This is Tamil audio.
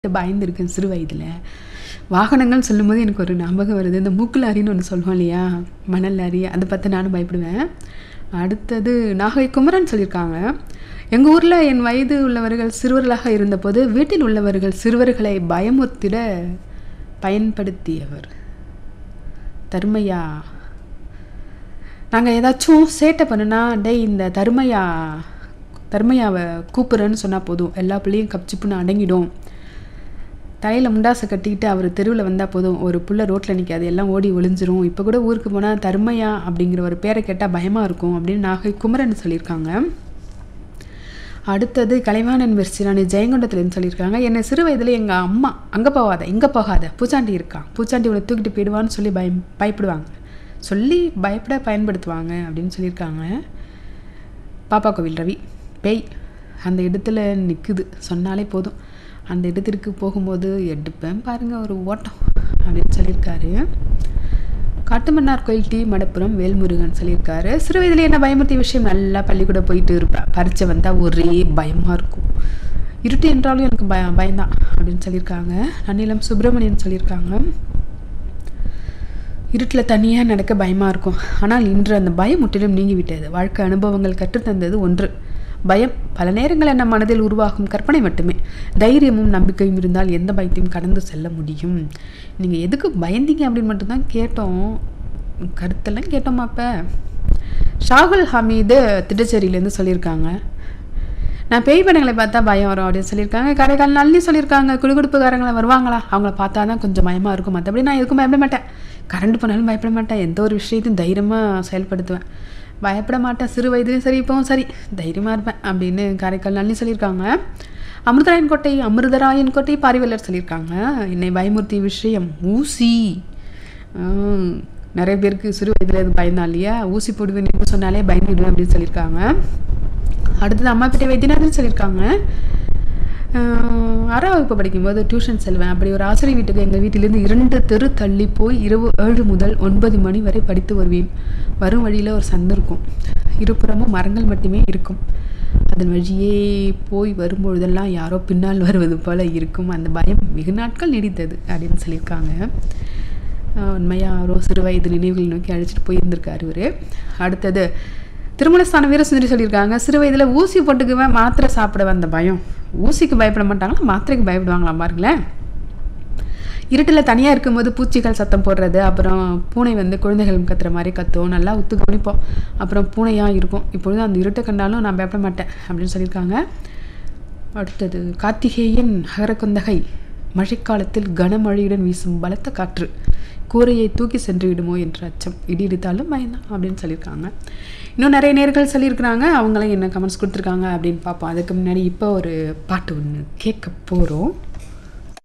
பயந்துருக்கேன் சிறு வயதில் வாகனங்கள் சொல்லும்போது எனக்கு ஒரு ஞாபகம் வருது இந்த மூக்கு லாரின்னு ஒன்று சொல்லுவோம் இல்லையா மணல் லாரி அதை பார்த்து நானும் பயப்படுவேன் அடுத்தது நாகை குமரன் சொல்லியிருக்காங்க எங்கள் ஊரில் என் வயது உள்ளவர்கள் சிறுவர்களாக இருந்தபோது வீட்டில் உள்ளவர்கள் சிறுவர்களை பயமுறுத்திட பயன்படுத்தியவர் தருமையா நாங்கள் ஏதாச்சும் சேட்டை பண்ணுனா டேய் இந்த தருமையா தருமையாவை கூப்பிட்றேன்னு சொன்னால் போதும் எல்லா பிள்ளையும் கப்சிப்புன்னு அடங்கிடும் தலையில் முண்டாசை கட்டிக்கிட்டு அவர் தெருவில் வந்தால் போதும் ஒரு புள்ள ரோட்டில் நிற்காது எல்லாம் ஓடி ஒளிஞ்சிரும் இப்போ கூட ஊருக்கு போனால் தருமையா அப்படிங்கிற ஒரு பேரை கேட்டால் பயமாக இருக்கும் அப்படின்னு நாகை குமரன் சொல்லியிருக்காங்க அடுத்தது கலைவாணன் மிர்சிராணி ஜெயங்கொண்டத்துலேருந்து சொல்லியிருக்காங்க என்னை சிறு வயதில் எங்கள் அம்மா அங்கே போகாத இங்கே போகாத பூச்சாண்டி இருக்கான் பூச்சாண்டி உன்னை தூக்கிட்டு போயிடுவான்னு சொல்லி பயம் பயப்படுவாங்க சொல்லி பயப்பட பயன்படுத்துவாங்க அப்படின்னு சொல்லியிருக்காங்க பாப்பா கோவில் ரவி பேய் அந்த இடத்துல நிற்குது சொன்னாலே போதும் அந்த இடத்திற்கு போகும்போது எடுப்பேன் பாருங்கள் ஒரு ஓட்டம் அப்படின்னு சொல்லியிருக்காரு காட்டுமன்னார் கோயில் டி மடப்புறம் வேல்முருகன் சொல்லியிருக்காரு சிறு வயதில் என்ன பயமுறுத்திய விஷயம் நல்லா பள்ளிக்கூடம் போயிட்டு இருப்பேன் பரீட்சை வந்தால் ஒரே பயமாக இருக்கும் இருட்டு என்றாலும் எனக்கு பய பயம்தான் அப்படின்னு சொல்லியிருக்காங்க நன்னிலம் சுப்பிரமணியன் சொல்லியிருக்காங்க இருட்டில் தனியாக நடக்க பயமாக இருக்கும் ஆனால் இன்று அந்த பயம் முற்றிலும் நீங்கிவிட்டது வாழ்க்கை அனுபவங்கள் கற்றுத்தந்தது ஒன்று பயம் பல நேரங்களில் நம் மனதில் உருவாகும் கற்பனை மட்டுமே தைரியமும் நம்பிக்கையும் இருந்தால் எந்த பயத்தையும் கடந்து செல்ல முடியும் நீங்கள் எதுக்கு பயந்தீங்க அப்படின்னு மட்டும்தான் கேட்டோம் கருத்தெல்லாம் கேட்டோமா அப்போ ஷாகுல் ஹமீது திட்டச்சேரியிலேருந்து சொல்லியிருக்காங்க நான் பேய் படங்களை பார்த்தா பயம் வரும் அப்படின்னு சொல்லியிருக்காங்க கரைக்கால் நல்லி சொல்லியிருக்காங்க குடுகுடுப்புக்காரங்களை வருவாங்களா அவங்கள பார்த்தா தான் கொஞ்சம் பயமாக இருக்கும் மற்றபடி நான் எதுக்கும் பயப்பட மாட்டேன் கரண்ட் போனாலும் பயப்பட மாட்டேன் எந்த ஒரு விஷயத்தையும் தைரியமாக செயல்படுத்துவேன் பயப்பட மாட்டேன் சிறு வயதுலையும் சரி இப்போவும் சரி தைரியமாக இருப்பேன் அப்படின்னு காரைக்கால் நல்லி சொல்லியிருக்காங்க அமிர்தராயன் கோட்டை அமிர்தராயன் கோட்டை பாரிவல்லர் சொல்லியிருக்காங்க என்னை பயமுறுத்திய விஷயம் ஊசி நிறைய பேருக்கு சிறு வயதில் இது பயந்தான் இல்லையா ஊசி போடுவேன் சொன்னாலே பயந்துடுவேன் அப்படின்னு சொல்லியிருக்காங்க அடுத்தது அம்மா கிட்டே வைத்தியநாதன் சொல்லியிருக்காங்க ஆறாம் வகுப்பு படிக்கும்போது டியூஷன் செல்வேன் அப்படி ஒரு ஆசிரியர் வீட்டுக்கு எங்கள் வீட்டிலேருந்து இரண்டு தெரு தள்ளி போய் இரவு ஏழு முதல் ஒன்பது மணி வரை படித்து வருவேன் வரும் வழியில் ஒரு சந்து இருக்கும் இருபுறமும் மரங்கள் மட்டுமே இருக்கும் அதன் வழியே போய் வரும்பொழுதெல்லாம் யாரோ பின்னால் வருவது போல் இருக்கும் அந்த பயம் வெகு நாட்கள் நீடித்தது அப்படின்னு சொல்லியிருக்காங்க உண்மையாக அவரோ சிறு வயது நினைவுகள் நோக்கி அழைச்சிட்டு போயிருந்திருக்காரு இவர் அடுத்தது திருமலஸ்தான வீரசுந்தரி சொல்லியிருக்காங்க சிறு வயதில் ஊசி போட்டுக்குவேன் மாத்திரை சாப்பிட வந்த பயம் ஊசிக்கு பயப்பட மாட்டாங்களா மாத்திரைக்கு பயப்படுவாங்களா பாருங்களேன் இருட்டில் தனியாக இருக்கும்போது பூச்சிகள் சத்தம் போடுறது அப்புறம் பூனை வந்து குழந்தைகள் கத்துற மாதிரி கத்தும் நல்லா உத்து கவனிப்போம் அப்புறம் பூனையாக இருக்கும் இப்பொழுது அந்த இருட்டை கண்டாலும் நான் பயப்பட மாட்டேன் அப்படின்னு சொல்லியிருக்காங்க அடுத்தது கார்த்திகேயன் அகரக்குந்தகை மழைக்காலத்தில் கனமழையுடன் வீசும் பலத்த காற்று கூரையை தூக்கி சென்று விடுமோ என்ற அச்சம் இடி இடித்தாலும் பயந்தான் அப்படின்னு சொல்லியிருக்காங்க இன்னும் நிறைய நேர்கள் சொல்லியிருக்கிறாங்க அவங்களாம் என்ன கமெண்ட்ஸ் கொடுத்துருக்காங்க அப்படின்னு பார்ப்போம் அதுக்கு முன்னாடி இப்போ ஒரு பாட்டு ஒன்று கேட்க போகிறோம்